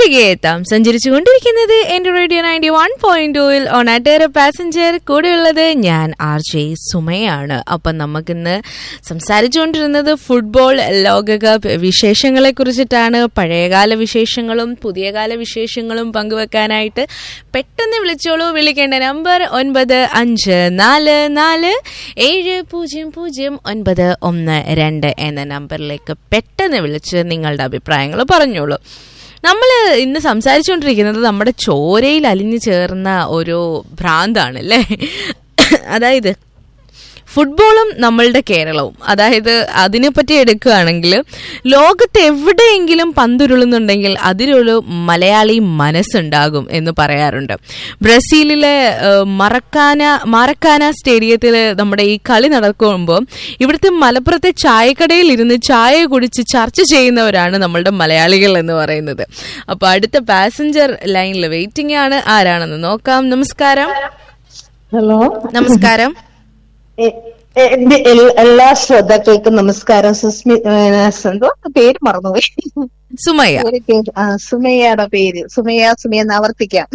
തിരികെ എത്താം സഞ്ചരിച്ചു കൊണ്ടിരിക്കുന്നത് എന്റെ റേഡിയോ നയൻറ്റി വൺ പോയിന്റ് ടൂവിൽ ഓണാട്ടേറെ പാസഞ്ചർ കൂടെയുള്ളത് ഞാൻ ആർ ജെ സുമയാണ് അപ്പം നമുക്കിന്ന് സംസാരിച്ചുകൊണ്ടിരുന്നത് ഫുട്ബോൾ ലോകകപ്പ് വിശേഷങ്ങളെ കുറിച്ചിട്ടാണ് പഴയകാല വിശേഷങ്ങളും പുതിയ കാല വിശേഷങ്ങളും പങ്കുവെക്കാനായിട്ട് പെട്ടെന്ന് വിളിച്ചോളൂ വിളിക്കേണ്ട നമ്പർ ഒൻപത് അഞ്ച് നാല് നാല് ഏഴ് പൂജ്യം പൂജ്യം ഒൻപത് ഒന്ന് രണ്ട് എന്ന നമ്പറിലേക്ക് പെട്ടെന്ന് വിളിച്ച് നിങ്ങളുടെ അഭിപ്രായങ്ങൾ പറഞ്ഞോളൂ നമ്മൾ ഇന്ന് സംസാരിച്ചുകൊണ്ടിരിക്കുന്നത് നമ്മുടെ ചോരയിൽ അലിഞ്ഞു ചേർന്ന ഒരു ഭ്രാന്താണ് അല്ലേ അതായത് ഫുട്ബോളും നമ്മളുടെ കേരളവും അതായത് അതിനെപ്പറ്റി എടുക്കുകയാണെങ്കിൽ ലോകത്ത് എവിടെയെങ്കിലും പന്തുരുളുന്നുണ്ടെങ്കിൽ അതിലൊരു മലയാളി മനസ്സുണ്ടാകും എന്ന് പറയാറുണ്ട് ബ്രസീലിലെ ഏഹ്, മറക്കാന മാറക്കാന സ്റ്റേഡിയത്തിൽ നമ്മുടെ ഈ കളി നടക്കുമ്പോൾ ഇവിടുത്തെ മലപ്പുറത്തെ ചായക്കടയിൽ ഇരുന്ന് ചായ കുടിച്ച് ചർച്ച ചെയ്യുന്നവരാണ് നമ്മളുടെ മലയാളികൾ എന്ന് പറയുന്നത് അപ്പോൾ അടുത്ത പാസഞ്ചർ ലൈനിൽ വെയിറ്റിംഗ് ആണ് ആരാണെന്ന് നോക്കാം നമസ്കാരം ഹലോ നമസ്കാരം എ- എ- എന്റെ എൽ- എല്ലാ ശ്രോതാക്കൾക്കും നമസ്കാരം സുസ്മി ഏ, എന്തോ പേര് മറന്നുപോയി സുമയ്യ പേര് കേട്ടു. ആ സുമയ്യയുടെ പേര് സുമയ്യ സുമയ എന്ന് ആവർത്തിക്കാം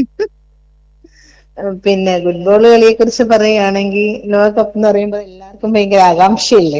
പിന്നെ ഫുട്ബോൾ കളിയെ കുറിച്ച് പറയുകയാണെങ്കിൽ ലോകകപ്പ് എന്ന് പറയുമ്പോൾ എല്ലാവർക്കും ഭയങ്കര ആകാംക്ഷയല്ലേ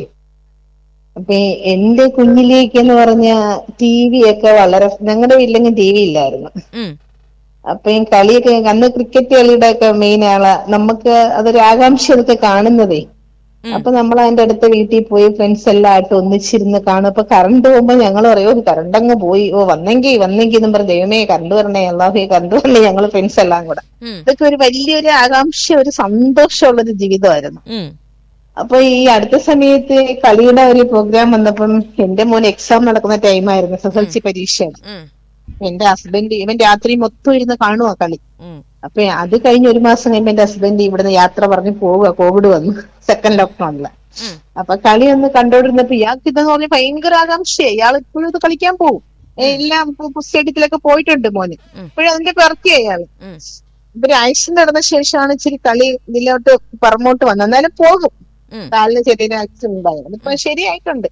അപ്പൊ ഈ എന്റെ കുഞ്ഞിലേക്ക് എന്ന് പറഞ്ഞ ടി വി ഒക്കെ വളരെ ഞങ്ങളുടെ വീട്ടിലെങ്കിൽ ടി വി ഇല്ലായിരുന്നു ഉം അപ്പൊ ഈ കളിയൊക്കെ അന്ന് ക്രിക്കറ്റ് കളിയുടെ ഒക്കെ മെയിൻ ആളാ നമുക്ക് അതൊരു ആകാംക്ഷ അതൊക്കെ കാണുന്നതേ അപ്പൊ നമ്മൾ അതിന്റെ അടുത്ത വീട്ടിൽ പോയി ഫ്രണ്ട്സ് എല്ലാം ആയിട്ട് ഒന്നിച്ചിരുന്ന് കാണും അപ്പൊ കറണ്ട് പോകുമ്പോ ഞങ്ങൾ പറയോ കറണ്ട് അങ്ങ് പോയി ഓ വന്നെങ്കി വന്നെങ്കി എന്നും പറഞ്ഞ് ദൈവമേ കറണ്ട് വരണേ അള്ളാഹേ കറണ്ട് വരണേ ഞങ്ങൾ ഫ്രണ്ട്സ് എല്ലാം കൂടെ ഉം ഇതൊക്കെ ഒരു വലിയൊരു ആകാംക്ഷ ഒരു സന്തോഷമുള്ള ഒരു ജീവിതമായിരുന്നു ഉം അപ്പൊ ഈ അടുത്ത സമയത്ത് കളിയുടെ ഒരു പ്രോഗ്രാം വന്നപ്പം എന്റെ മോൻ എക്സാം നടക്കുന്ന ടൈമായിരുന്നു എസ് എസ് എൽ സി പരീക്ഷയാണ് ഉം എന്റെ ഹസ്ബൻഡ് ഇവൻ രാത്രി മൊത്തം ഇരുന്ന് കാണുവാ കളി ഉം അപ്പൊ അത് കഴിഞ്ഞ് ഒരു മാസം കഴിയുമ്പോ എന്റെ ഹസ്ബൻഡ് ഇവിടുന്ന് യാത്ര പറഞ്ഞ് പോവുക കോവിഡ് വന്നു സെക്കൻഡ് ലോക്ക്ഡൌണില് ഉം. അപ്പൊ കളി ഒന്ന് കണ്ടോണ്ടിരുന്നപ്പോ ഇയാൾക്ക് ഇതെന്ന് പറഞ്ഞ ഭയങ്കര ആകാംക്ഷയെ ഇയാൾ ഇപ്പോഴും ഇത് കളിക്കാൻ പോകും എല്ലാം സ്റ്റേഡിയത്തിലൊക്കെ പോയിട്ടുണ്ട് മോന് ഇപ്പോഴും അതിന്റെ പിറക്കിയ അയാള് ഉം. ഇപ്പൊ ഒരു ആക്സിഡന്റ് നടന്ന ശേഷമാണ് ഇച്ചിരി കളി ഇതിലോട്ട് പറമോട്ട് വന്നത് എന്നാലും പോകും ഉം. കാലിന് ചെറിയൊരു ആക്സിഡന്റ് ഉണ്ടായത് ഇപ്പൊ ശരിയായിട്ടുണ്ട്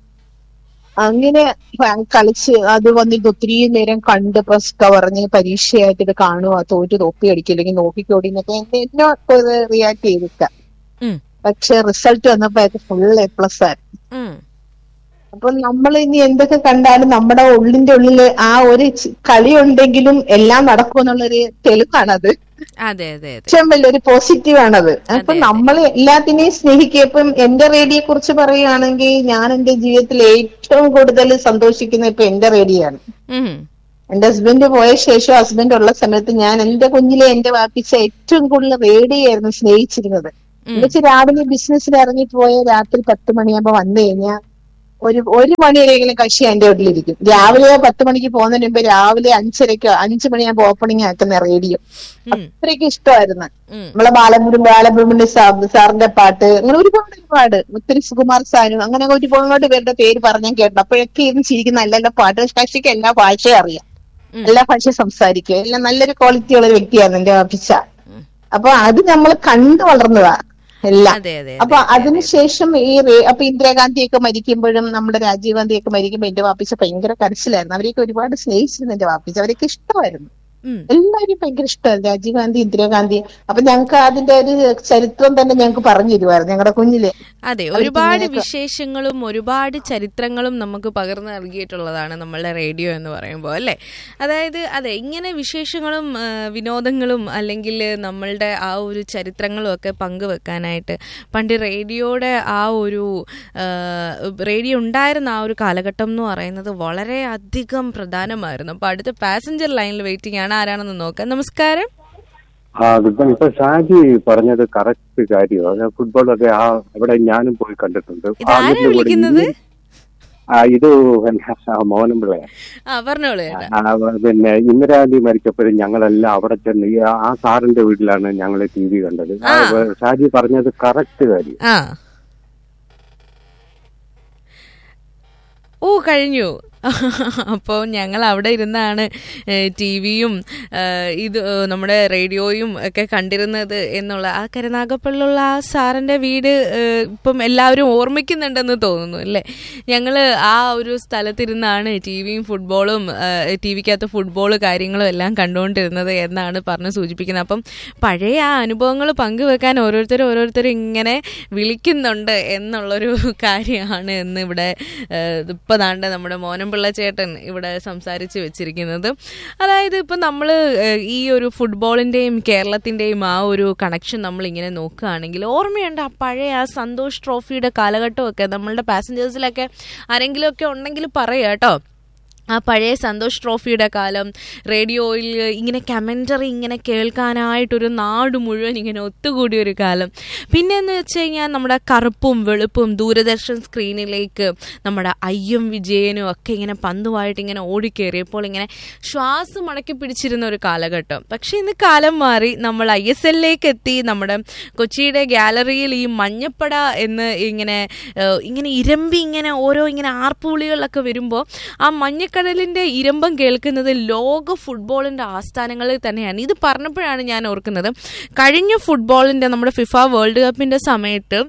അങ്ങനെ ഭ- കളിച്ച് അത് വന്നിട്ട് ഒത്തിരി നേരം കണ്ട് പ്രസ്ക പറഞ്ഞ് പരീക്ഷയായിട്ട് ഇത് കാണുക തോറ്റ് തോപ്പി അടിക്കില്ലെങ്കിൽ നോക്കിക്കോടി എന്നൊക്കെ എന്നെ എന്നോട് റിയാക്ട് ചെയ്തിട്ട ഉം. പക്ഷെ റിസൾട്ട് വന്നപ്പോ അത് ഫുൾ എ പ്ലസ് ആയിരുന്നു ഉം. അപ്പൊ നമ്മൾ ഇനി എന്തൊക്കെ കണ്ടാലും നമ്മുടെ ഉള്ളിന്റെ ഉള്ളില് ആ ഒരു ചി- കളി ഉണ്ടെങ്കിലും എല്ലാം നടക്കുമെന്നുള്ളൊരു തെളിവാണത് അതെ അതെ അതെ ഏറ്റവും വലിയൊരു പോസിറ്റീവ് ആണത് അപ്പൊ അതെ. നമ്മൾ എല്ലാത്തിനെയും സ്നേഹിക്കുക ഇപ്പം എന്റെ റേഡിയെ കുറിച്ച് പറയുകയാണെങ്കിൽ ഞാൻ എന്റെ ജീവിതത്തിൽ ഏറ്റവും കൂടുതൽ സന്തോഷിക്കുന്ന ഇപ്പൊ എന്റെ റേഡിയോ ആണ് ഉം. എന്റെ ഹസ്ബൻഡ് പോയ ശേഷം ഹസ്ബൻഡ് ഉള്ള സമയത്ത് ഞാൻ എന്റെ കുഞ്ഞിലെ എന്റെ വാപ്പിച്ച ഏറ്റവും കൂടുതൽ റേഡിയോ ആയിരുന്നു സ്നേഹിച്ചിരുന്നത് എന്നുവെച്ചാൽ രാവിലെ ബിസിനസ്സിൽ ഇറങ്ങി പോയ രാത്രി പത്ത് മണിയാകുമ്പോ വന്നു കഴിഞ്ഞാൽ ഒരു ഒരു മണി വരെയെങ്കിലും കക്ഷി എന്റെ വീട്ടിലിരിക്കും രാവിലെ പത്ത് മണിക്ക് പോകുന്നതിന് മുമ്പ് രാവിലെ അഞ്ചരക്കോ അഞ്ചു മണിയാകുമ്പോ ഓപ്പണിംഗ് ആക്കുന്ന റേഡിയോ ഉം. അത്രയ്ക്ക് ഇഷ്ടമായിരുന്നു ഉം. നമ്മളെ ബാലപുരം ബാലബ്രഹ്മണ്യ സാ- സാറിന്റെ പാട്ട് അങ്ങനെ ഒരുപാട് ഒരുപാട് ഒത്തിരി സുകുമാർ സാനും അങ്ങനെ ഒരുപാട് പേരുടെ പേര് പറഞ്ഞാൽ കേട്ടു അപ്പോഴൊക്കെ ഇരുന്ന് ചിരിക്കുന്ന നല്ല നല്ല പാട്ട് കക്ഷിക്ക് എല്ലാ ഭാഷയും അറിയാം ഉം. എല്ലാ ഭാഷയും സംസാരിക്കും എല്ലാം നല്ലൊരു ക്വാളിറ്റി ഉള്ള ഒരു വ്യക്തിയാണ് എന്റെ അഭിച്ച അപ്പൊ അത് നമ്മൾ കണ്ടു വളർന്നതാ എല്ലാം അതെ അതെ അപ്പൊ അതിനുശേഷം ഈ റേ- അപ്പൊ ഇന്ദിരാഗാന്ധിയൊക്കെ മരിക്കുമ്പോഴും നമ്മുടെ രാജീവ് ഗാന്ധിയൊക്കെ മരിക്കുമ്പോ എന്റെ വാപ്പിച്ച ഭയങ്കര കരച്ചിലായിരുന്നു അവരെയൊക്കെ ഒരുപാട് സ്നേഹിച്ചിരുന്നു എന്റെ വാപ്പിച്ച അവരൊക്കെ ഇഷ്ടമായിരുന്നു ഉം. എല്ലാവരും ഭയങ്കര ഇഷ്ടമായിരുന്നു രാജീവ് ഗാന്ധി ഇന്ദിരാഗാന്ധി അപ്പൊ ഞങ്ങൾക്ക് അതിന്റെ ഒരു ചരിത്രം തന്നെ ഞങ്ങൾക്ക് പറഞ്ഞു തരുമായിരുന്നു ഞങ്ങളുടെ കുഞ്ഞിലെ അതെ ഒരുപാട് വിശേഷങ്ങളും ഒരുപാട് ചരിത്രങ്ങളും നമുക്ക് പകർന്നു നൽകിയിട്ടുള്ളതാണ് നമ്മളുടെ റേഡിയോ എന്ന് പറയുമ്പോൾ അല്ലേ അതായത് അതെ ഇങ്ങനെ വിശേഷങ്ങളും ആ, വിനോദങ്ങളും അല്ലെങ്കിൽ നമ്മളുടെ ആ ഒരു ചരിത്രങ്ങളും ഒക്കെ പങ്കുവെക്കാനായിട്ട് പണ്ട് റേഡിയോയുടെ ആ ഒരു ആ, റേഡിയോ ഉണ്ടായിരുന്ന ആ ഒരു കാലഘട്ടം എന്ന് പറയുന്നത് വളരെ അധികം പ്രധാനമായിരുന്നു അപ്പോൾ അടുത്ത പാസഞ്ചർ ലൈനിൽ വെയിറ്റിംഗ് ആണ് ആരാണെന്ന് നോക്കാം നമസ്കാരം ആ ഇപ്പൊ ഇപ്പൊ ഷാജി പറഞ്ഞത് കറക്റ്റ് കാര്യമാണ് ഫുട്ബോളൊക്കെ ആ അവിടെ ഞാനും പോയി കണ്ടിട്ടുണ്ട് ഇത് ആ ആരാ വീട്ടില് കൂടി വിളിക്കുന്നത്? ഈ- ആ ഇത് പിന്നെ ആ മോഹനമ്പിള്ളയാ ആ പറഞ്ഞോളൂ ചേട്ടാ ആ, പിന്നെ ഇന്ദിരാഗാന്ധി മരിച്ചപ്പോഴും ഞങ്ങളെല്ലാം അവിടെ ചെന്ന് ഈ ആ സാറിന്റെ വീട്ടിലാണ് ഞങ്ങൾ ടി വി കണ്ടത് ആ, ആ. ഷാജി പറഞ്ഞത് കറക്റ്റ് കാര്യം ആ ഓ കഴിഞ്ഞു അപ്പോൾ ഞങ്ങൾ അവിടെ ഇരുന്നാണ് ടി വിയും ഇത് ഏ, നമ്മുടെ റേഡിയോയും ഒക്കെ കണ്ടിരുന്നത് എന്നുള്ള ആ കരുനാഗപ്പള്ളിലുള്ള ആ സാറിൻ്റെ വീട് ഏ, ഇപ്പം എല്ലാവരും ഓർമ്മിക്കുന്നുണ്ടെന്ന് തോന്നുന്നു അല്ലേ ഞങ്ങൾ ആ ഒരു സ്ഥലത്തിരുന്നാണ് ടി വിയും ഫുട്ബോളും ടി വിക്കകത്ത് ഫുട്ബോൾ കാര്യങ്ങളും എല്ലാം കണ്ടുകൊണ്ടിരുന്നത് എന്നാണ് പറഞ്ഞ് സൂചിപ്പിക്കുന്നത് അപ്പം പഴയ ആ അനുഭവങ്ങൾ പങ്കുവെക്കാൻ ഓരോരുത്തരും ഓരോരുത്തരും ഇങ്ങനെ വിളിക്കുന്നുണ്ട് എന്നുള്ളൊരു കാര്യമാണ് എന്ന് ഇവിടെ ഇപ്പം താണ്ട് നമ്മുടെ മോനമ്പിള്ള ചേട്ടൻ ഇവിടെ സംസാരിച്ച് വെച്ചിരിക്കുന്നത് അതായത് ഇപ്പം നമ്മൾ ഈ ഒരു ഫുട്ബോളിൻ്റെയും കേരളത്തിൻ്റെയും ആ ഒരു കണക്ഷൻ നമ്മൾ ഇങ്ങനെ നോക്കുകയാണെങ്കിൽ ഓർമ്മയുണ്ട് ആ പഴയ ആ സന്തോഷ് ട്രോഫിയുടെ കാലഘട്ടമൊക്കെ നമ്മളുടെ പാസഞ്ചേഴ്സിലൊക്കെ ആരെങ്കിലുമൊക്കെ ഉണ്ടെങ്കിൽ പറയുക കേട്ടോ ആ പഴയ സന്തോഷ് ട്രോഫിയുടെ കാലം റേഡിയോയിൽ ഇങ്ങനെ കമൻ്ററി ഇങ്ങനെ കേൾക്കാനായിട്ടൊരു നാട് മുഴുവൻ ഇങ്ങനെ ഒത്തുകൂടിയ ഒരു കാലം പിന്നെ എന്ന് വെച്ച് കഴിഞ്ഞാൽ നമ്മുടെ കറുപ്പും വെളുപ്പും ദൂരദർശൻ സ്ക്രീനിലേക്ക് നമ്മുടെ അയ്യം വിജയനും ഒക്കെ ഇങ്ങനെ പന്തുമായിട്ട് ഇങ്ങനെ ഓടിക്കേറിയപ്പോൾ ഇങ്ങനെ ശ്വാസം അടക്കി പിടിച്ചിരുന്ന ഒരു കാലഘട്ടം പക്ഷെ ഇന്ന് കാലം മാറി നമ്മൾ ഐ എസ് എല്ലിലേക്ക് എത്തി നമ്മുടെ കൊച്ചിയുടെ ഗാലറിയിൽ ഈ മഞ്ഞപ്പട എന്ന് ഇങ്ങനെ ഏഹ്, ഇങ്ങനെ ഇരമ്പി ഇങ്ങനെ ഓരോ ഇങ്ങനെ ആർപ്പുവിളികളിലൊക്കെ വരുമ്പോൾ ആ മഞ്ഞക്കടലിന്റെ ഇരമ്പം കേൾക്കുന്നത് ലോക ഫുട്ബോളിന്റെ ആസ്ഥാനങ്ങളിൽ തന്നെയാണ് ഇത് പറഞ്ഞപ്പോഴാണ് ഞാൻ ഓർക്കുന്നത് കഴിഞ്ഞ ഫുട്ബോളിന്റെ നമ്മുടെ ഫിഫ വേൾഡ് കപ്പിന്റെ സമയത്ത്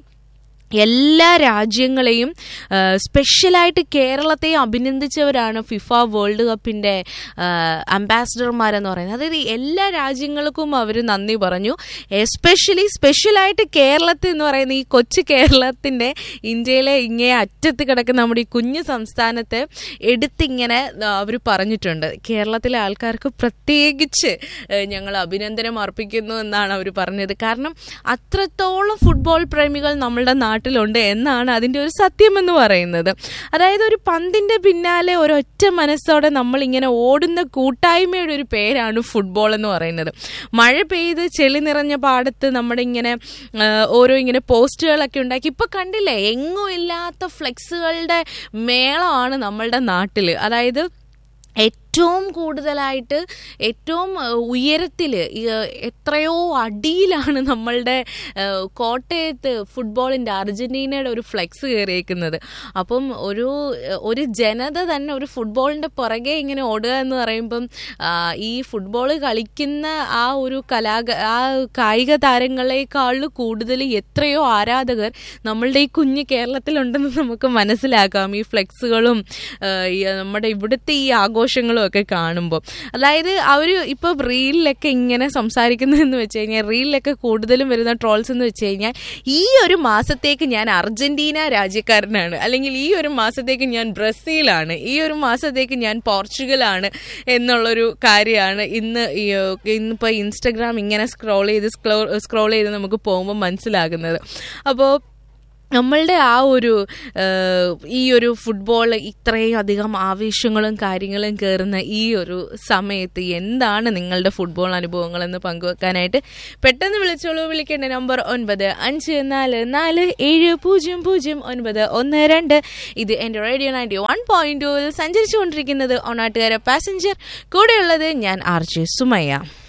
എല്ലാ രാജ്യങ്ങളെയും ആ, സ്പെഷ്യലായിട്ട് കേരളത്തെ അഭിനന്ദിച്ചവരാണ് ഫിഫ വേൾഡ് കപ്പിൻ്റെ അംബാസിഡർമാരെന്ന് പറയുന്നത് അതായത് എല്ലാ രാജ്യങ്ങൾക്കും അവർ നന്ദി പറഞ്ഞു എസ്പെഷ്യലി സ്പെഷ്യലായിട്ട് കേരളത്തിൽ എന്ന് പറയുന്ന ഈ കൊച്ചു കേരളത്തിൻ്റെ ഇന്ത്യയിലെ ഇങ്ങേ അറ്റത്ത് കിടക്കുന്ന നമ്മുടെ ഈ കുഞ്ഞു സംസ്ഥാനത്തെ എടുത്തിങ്ങനെ അവർ പറഞ്ഞിട്ടുണ്ട് കേരളത്തിലെ ആൾക്കാർക്ക് പ്രത്യേകിച്ച് ഏഹ്, ഞങ്ങൾ അഭിനന്ദനം അർപ്പിക്കുന്നു എന്നാണ് അവർ പറഞ്ഞത് കാരണം അത്രത്തോളം ഫുട്ബോൾ പ്രേമികൾ നമ്മളുടെ നാട്ടിലുണ്ട് എന്നാണ് അതിൻ്റെ ഒരു സത്യം എന്ന് പറയുന്നത് അതായത് ഒരു പന്തിൻ്റെ പിന്നാലെ ഒരൊറ്റ മനസ്സോടെ നമ്മളിങ്ങനെ ഓടുന്ന കൂട്ടായ്മയുടെ ഒരു പേരാണ് ഫുട്ബോൾ എന്ന് പറയുന്നത് മഴ പെയ്ത് ചെളി നിറഞ്ഞ പാടത്ത് നമ്മുടെ ഇങ്ങനെ ആ, ഓരോ ഇങ്ങനെ പോസ്റ്റുകളൊക്കെ ഉണ്ടാക്കി ഇപ്പൊ കണ്ടില്ലേ എങ്ങും ഇല്ലാത്ത ഫ്ലെക്സുകളുടെ മേളമാണ് നമ്മളുടെ നാട്ടിൽ അതായത് ഏറ്റവും കൂടുതലായിട്ട് ഏറ്റവും ഉയരത്തിൽ എത്രയോ അടിയിലാണ് നമ്മളുടെ ആ, കോട്ടയത്ത് ഫുട്ബോളിൻ്റെ അർജന്റീനയുടെ ഒരു ഫ്ലെക്സ് കയറിയേക്കുന്നത് അപ്പം ഒരു ഒരു ജനത തന്നെ ഒരു ഫുട്ബോളിൻ്റെ പുറകെ ഇങ്ങനെ ഓടുക എന്ന് പറയുമ്പം ആ, ഈ ഫുട്ബോൾ കളിക്കുന്ന ആ ഒരു കലാക ആ കായിക താരങ്ങളെക്കാൾ കൂടുതൽ എത്രയോ ആരാധകർ നമ്മളുടെ ഈ കുഞ്ഞ് കേരളത്തിലുണ്ടെന്ന് നമുക്ക് മനസ്സിലാക്കാം ഈ ഫ്ലെക്സുകളും ആ, ഈ നമ്മുടെ ഇവിടുത്തെ ഈ ആഘോഷങ്ങളും ഒക്കെ കാണുമ്പോൾ അതായത് അവർ ഇപ്പോൾ റീലിലൊക്കെ ഇങ്ങനെ സംസാരിക്കുന്നതെന്ന് വെച്ച് കഴിഞ്ഞാൽ റീലിലൊക്കെ കൂടുതലും വരുന്ന ട്രോൾസ് എന്ന് വെച്ച് കഴിഞ്ഞാൽ ഈ ഒരു മാസത്തേക്ക് ഞാൻ അർജന്റീന രാജ്യക്കാരനാണ് അല്ലെങ്കിൽ ഈ ഒരു മാസത്തേക്ക് ഞാൻ ബ്രസീലാണ് ഈ ഒരു മാസത്തേക്ക് ഞാൻ പോർച്ചുഗലാണ് എന്നുള്ളൊരു കാര്യമാണ് ഇന്ന് ഈ, ഇന്നിപ്പോൾ ഇൻസ്റ്റഗ്രാം ഇങ്ങനെ സ്ക്രോൾ ചെയ്ത് സ്ക്രോൾ ചെയ്ത് നമുക്ക് പോകുമ്പോൾ മനസ്സിലാകുന്നത് അപ്പോൾ നമ്മളുടെ ആ ഒരു ഏഹ്, ഈ ഒരു ഫുട്ബോൾ ഇത്രയും അധികം ആവേശങ്ങളും കാര്യങ്ങളും കയറുന്ന ഈ ഒരു സമയത്ത് എന്താണ് നിങ്ങളുടെ ഫുട്ബോൾ അനുഭവങ്ങളെന്ന് പങ്കുവെക്കാനായിട്ട് പെട്ടെന്ന് വിളിച്ചോളൂ വിളിക്കേണ്ട നമ്പർ ഒൻപത് അഞ്ച് നാല് നാല് ഏഴ് പൂജ്യം പൂജ്യം ഒൻപത് ഒന്ന് രണ്ട് ഇത് എൻ്റെ റേഡിയോ നയൻറ്റി വൺ പോയിന്റ് സഞ്ചരിച്ചുകൊണ്ടിരിക്കുന്നത് ഒണാട്ടുകാര പാസഞ്ചർ കൂടെയുള്ളത് ഞാൻ ആർ ജെ സുമയ്യ